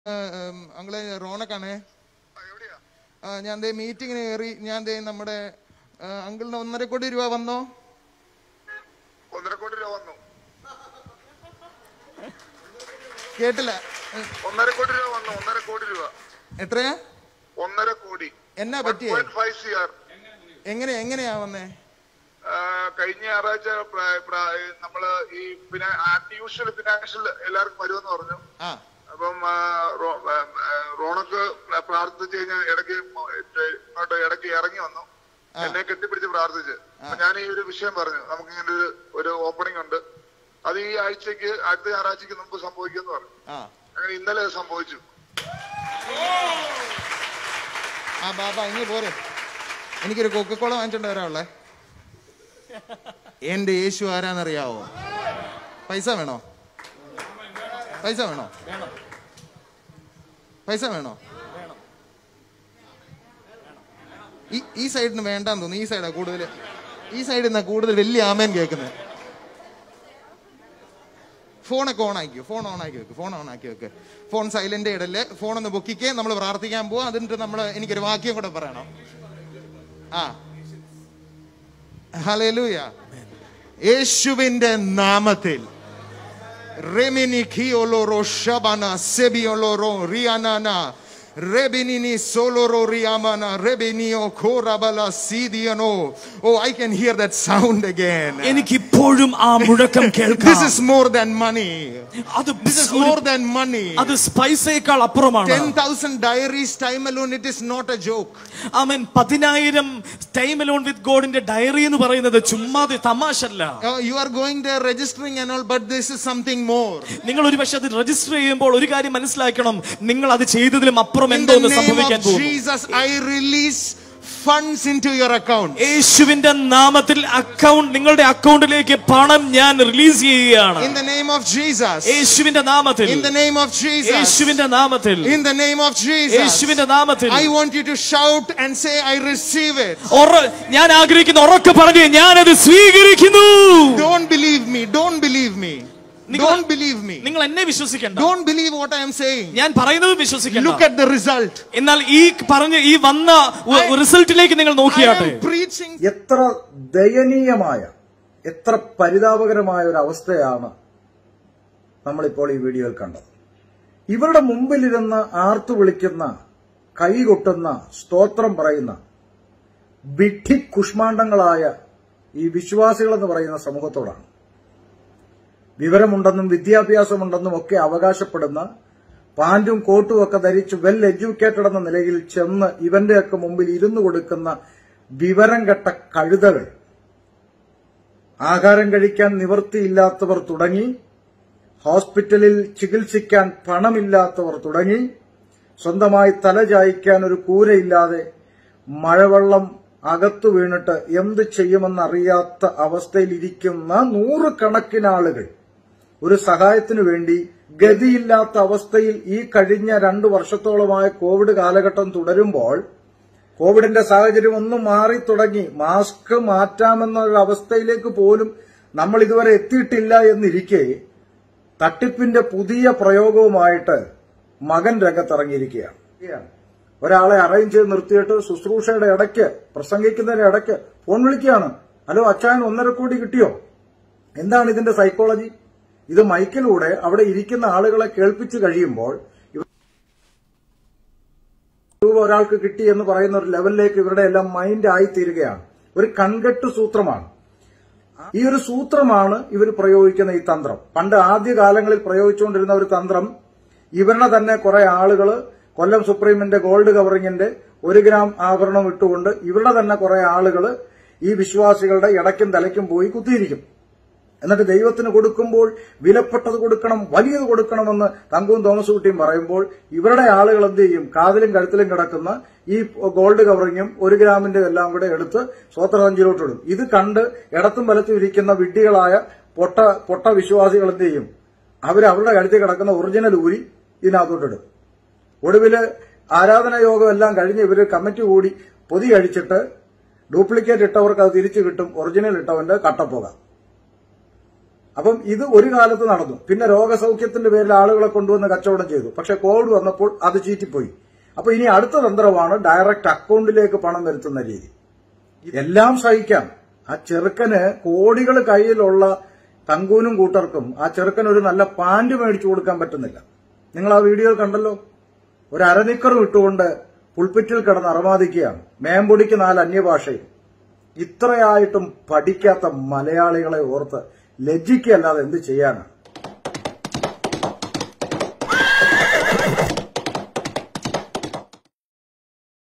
അങ്ങളെ റോണക്കാണേ എവിടെയാ ആ, ഞാൻ ദേ മീറ്റിങ്ങിന് കയറി ഞാൻ ദേ നമ്മുടെ ആ, അങ്കിളിന് ഒന്നര കോടി രൂപ വന്നോ ഒന്നര കോടി രൂപ വന്നു കേട്ടില്ല ഏ, ഒന്നര കോടി രൂപ വന്നു ഒന്നര കോടി രൂപ എത്രയാ ഒന്നര കോടി എന്നാ പറ്റിയേ ഫൈവ് സി ആർ എങ്ങനെ എങ്ങനെയാ വന്നേ കഴിഞ്ഞ ഞായറാഴ്ച പ്ര- പ്ര- നമ്മള് ഈ പിന്നെ യൂഷ്വൽ ഫിനാൻഷ്യൽ എല്ലാവർക്കും വരുമെന്ന് പറഞ്ഞു ആ അപ്പം ആ, റോ- ആ, ആ, റോണക്ക് പ്രാർത്ഥിച്ച് കഴിഞ്ഞാൽ ഇടയ്ക്ക് മ- ഇങ്ങോട്ട് ഇടയ്ക്ക് ഇറങ്ങി വന്നു എന്നെ കെട്ടിപ്പിടിച്ച് പ്രാർത്ഥിച്ച് അപ്പൊ ഞാൻ ഈ ഒരു വിഷയം പറഞ്ഞു നമുക്ക് ഇങ്ങനെ ഒരു ഒരു ഓപ്പണിംഗ് ഉണ്ട് അത് ഈ ആഴ്ചക്ക് അടുത്ത ഞായറാഴ്ചക്ക് മുമ്പ് സംഭവിക്കുമെന്ന് പറഞ്ഞു ആ അങ്ങനെ ഇന്നലെ അത് സംഭവിച്ചു ആ ബാബാ ഇങ്ങ് പോരെ എനിക്കൊരു കൊക്കക്കോള വാങ്ങിച്ചോണ്ട് വരാനുള്ളേ എന്റെ യേശു ആരാന്നറിയാവോ പൈസ വേണോ പൈസ വേണോ പൈസ വേണോ ഈ ഈ സൈഡിൽ നിന്ന് വേണ്ടാന്ന് തോന്നുന്നു ഈ സൈഡാ കൂടുതൽ ഈ സൈഡിൽ നിന്നാ കൂടുതൽ വലിയ ആമേൻ കേൾക്കുന്നത് ഫോണൊക്കെ ഓൺ ആക്കിയോ ഫോൺ ഓൺ ആക്കി വെക്ക് ഫോൺ ഓൺ ആക്കി വെക്ക് ഫോൺ സൈലന്റ് ഇടല്ലേ ഫോൺ ഒന്ന് പൊക്കിക്കേ നമ്മൾ പ്രാർത്ഥിക്കാൻ പോവാ അതിന്റെ നമ്മൾ എനിക്കൊരു വാക്യം കൂടെ പറയണം ആ ഹല്ലേലൂയ യേശുവിന്റെ നാമത്തിൽ റെമിനി ഖിയോലോറോ ഷബാന സെബിയോലോറോ റിയാനാന റെബിനിനി സോലോറോ റിയാമാന റെബിനിയോ ഖോറബല സീദിയനോ oh I can hear that sound again എനിക്കിപ്പോഴും ആ മുഴക്കം This കേൾക്കാം is more than money. അത് This is more than money. അത് സ്പൈസേക്കാൾ അപ്പുറമാണ് 10,000 diaries time alone, it is not a joke. ആമൻ പതിനായിരം ടൈം അലോൺ വിത്ത് ഗോഡിന്റെ ഡയറി എന്ന് പറയുന്നത് ചുമ്മാതെ തമാശല്ല Uh, you are going there registering and all, but this is something more. നിങ്ങൾ ഒരു പക്ഷെ അത് രജിസ്റ്റർ ചെയ്യുമ്പോൾ ഒരു കാര്യം മനസ്സിലാക്കണം നിങ്ങൾ അത് ചെയ്തതിലും അപ്പുറം In എന്തോ the ഒന്ന് name സംഭവിക്കാൻ of പോകുന്നു Jesus, I release funds into your account. യേശുവിന്റെ നാമത്തിൽ അക്കൗണ്ട് നിങ്ങളുടെ അക്കൗണ്ടിലേക്ക് പണം ഞാൻ റിലീസ് ചെയ്യുകയാണ് In the name of Jesus. യേശുവിന്റെ നാമത്തിൽ In the name of Jesus. യേശുവിന്റെ നാമത്തിൽ In the name of Jesus. യേശുവിന്റെ നാമത്തിൽ I want you to shout and say, I receive it. ഉറ- ഞാൻ ആഗ്രഹിക്കുന്ന ഉറക്കെ പറഞ്ഞ് ഞാനത് സ്വീകരിക്കുന്നു Don't believe me. Don't believe me. നിങ്ങൾ- Don't believe me. നിങ്ങൾ എന്നെ വിശ്വസിക്കണ്ട Don't believe what I am saying. ഞാൻ പറയുന്നത് വിശ്വസിക്കണ്ട Look at the result. എന്നാൽ ഈ പറഞ്ഞ ഈ വന്ന റിസൾട്ടിലേക്ക് നിങ്ങൾ I നോക്കിയാട്ടെ am preaching എത്ര ദയനീയമായ എത്ര പരിതാപകരമായ ഒരു അവസ്ഥയാണ് നമ്മളിപ്പോൾ ഈ വീഡിയോയിൽ കണ്ടത് ഇവരുടെ മുമ്പിലിരുന്ന് ആർത്തു വിളിക്കുന്ന കൈകൊട്ടുന്ന സ്തോത്രം പറയുന്ന വിഡ്ഢി കുഷ്മാണ്ഡങ്ങളായ ഈ വിശ്വാസികളെന്ന് പറയുന്ന സമൂഹത്തോടാണ് വിവരമുണ്ടെന്നും വിദ്യാഭ്യാസമുണ്ടെന്നും ഒക്കെ അവകാശപ്പെടുന്ന പാന്റും കോട്ടും ഒക്കെ ധരിച്ച് വെൽ എഡ്യൂക്കേറ്റഡ് എന്ന നിലയിൽ ചെന്ന് ഇവന്റെയൊക്കെ മുമ്പിൽ ഇരുന്നു കൊടുക്കുന്ന വിവരം കെട്ട കഴുതകൾ ആഹാരം കഴിക്കാൻ നിവൃത്തിയില്ലാത്തവർ തുടങ്ങി ഹോസ്പിറ്റലിൽ ചികിത്സിക്കാൻ പണമില്ലാത്തവർ തുടങ്ങി സ്വന്തമായി തല ചായ്ക്കാൻ ഒരു കൂരയില്ലാതെ മഴവെള്ളം അകത്തു വീണിട്ട് എന്ത് ചെയ്യുമെന്നറിയാത്ത അവസ്ഥയിലിരിക്കുന്ന നൂറുകണക്കിന് ആളുകൾ ഒരു സഹായത്തിനു വേണ്ടി ഗതിയില്ലാത്ത അവസ്ഥയിൽ ഈ കഴിഞ്ഞ രണ്ടു വർഷത്തോളമായ കോവിഡ് കാലഘട്ടം തുടരുമ്പോൾ കോവിഡിന്റെ സാഹചര്യം ഒന്നും മാറി തുടങ്ങി മാസ്ക് മാറ്റാമെന്നുള്ള അവസ്ഥയിലേക്ക് പോലും നമ്മൾ ഇതുവരെ എത്തിയിട്ടില്ല എന്നിരിക്കെ തട്ടിപ്പിന്റെ പുതിയ പ്രയോഗവുമായിട്ട് മകൻ രംഗത്തിറങ്ങിയിരിക്കുകയാണ് ഒരാളെ അറേഞ്ച് ചെയ്ത് നിർത്തിയിട്ട് ശുശ്രൂഷയുടെ ഇടയ്ക്ക് പ്രസംഗിക്കുന്നതിന്റെ ഇടയ്ക്ക് ഫോൺ വിളിക്കുകയാണ് ഹലോ അച്ചായൻ ഒന്നര കോടി കിട്ടിയോ എന്താണ് ഇതിന്റെ സൈക്കോളജി ഇത് മൈക്കിലൂടെ അവിടെ ഇരിക്കുന്ന ആളുകളെ കേൾപ്പിച്ചു കഴിയുമ്പോൾ ഇവ- രൂപ ഒരാൾക്ക് കിട്ടി എന്ന് പറയുന്ന ഒരു ലെവലിലേക്ക് ഇവരുടെ എല്ലാം മൈൻഡ് ആയിത്തീരുകയാണ് ഒരു കൺകെട്ട് സൂത്രമാണ് ഈ ഒരു സൂത്രമാണ് ഇവർ പ്രയോഗിക്കുന്ന ഈ തന്ത്രം പണ്ട് ആദ്യ കാലങ്ങളിൽ പ്രയോഗിച്ചുകൊണ്ടിരുന്ന ഒരു തന്ത്രം ഇവരുടെ തന്നെ കുറെ ആളുകൾ കൊല്ലം സുപ്രീമിന്റെ ഗോൾഡ് കവറിങ്ങിന്റെ ഒരു ഗ്രാം ആഭരണം ഇട്ടുകൊണ്ട് ഇവരുടെ തന്നെ കുറെ ആളുകൾ ഈ വിശ്വാസികളുടെ ഇടയ്ക്കും തലയ്ക്കും പോയി കുത്തിയിരിക്കും എന്നിട്ട് ദൈവത്തിന് കൊടുക്കുമ്പോൾ വിലപ്പെട്ടത് കൊടുക്കണം വലിയത് കൊടുക്കണമെന്ന് തങ്കവും തോമസ് കുട്ടിയും പറയുമ്പോൾ ഇവരുടെ ആളുകൾ എന്ത് ചെയ്യും കാതിലും കഴുത്തിലും കിടക്കുന്ന ഈ ഗോൾഡ് കവറിങ്ങും ഒരു ഗ്രാമിന്റെ എല്ലാം കൂടെ എടുത്ത് സ്വോത്രസഞ്ചിയിലോട്ട് ഇടും ഇത് കണ്ട് ഇടത്തും വലത്തും ഇരിക്കുന്ന വിഡ്ഢികളായ പൊട്ട പൊട്ട വിശ്വാസികൾ എന്ത് ചെയ്യും അവർ അവരുടെ കഴുത്തിൽ കിടക്കുന്ന ഒറിജിനൽ ഊരി ഇതിനകത്തോട്ടിടും ഒടുവില് ആരാധന യോഗം എല്ലാം കഴിഞ്ഞ് ഇവര് കമ്മിറ്റി കൂടി പൊതി അഴിച്ചിട്ട് ഡ്യൂപ്ലിക്കേറ്റ് ഇട്ടവർക്ക് അത് തിരിച്ചു കിട്ടും ഒറിജിനൽ ഇട്ടവന്റെ കട്ടപ്പുക അപ്പം ഇത് ഒരു കാലത്ത് നടന്നു പിന്നെ രോഗസൗഖ്യത്തിന്റെ പേരിൽ ആളുകളെ കൊണ്ടുവന്ന് കച്ചവടം ചെയ്തു പക്ഷെ കോവിഡ് വന്നപ്പോൾ അത് ചീറ്റിപ്പോയി അപ്പൊ ഇനി അടുത്ത തന്ത്രമാണ് ഡയറക്റ്റ് അക്കൗണ്ടിലേക്ക് പണം വരുത്തുന്ന രീതി എല്ലാം സഹിക്കാം ആ ചെറുക്കന് കോടികൾ കയ്യിലുള്ള തങ്കൂനും കൂട്ടർക്കും ആ ചെറുക്കന് ഒരു നല്ല പാന്റ് മേടിച്ചു കൊടുക്കാൻ പറ്റുന്നില്ല നിങ്ങൾ ആ വീഡിയോ കണ്ടല്ലോ ഒരു അരനിക്കറും ഇട്ടുകൊണ്ട് പുൾപ്പിറ്റിൽ കിടന്ന് അറമാദിക്കുകയാണ് മേമ്പൊടിക്ക് നാല് അന്യഭാഷയും ഇത്രയായിട്ടും പഠിക്കാത്ത മലയാളികളെ ഓർത്ത് ലജ്ജിക്കല്ലാതെ എന്ത് ചെയ്യാനാണ്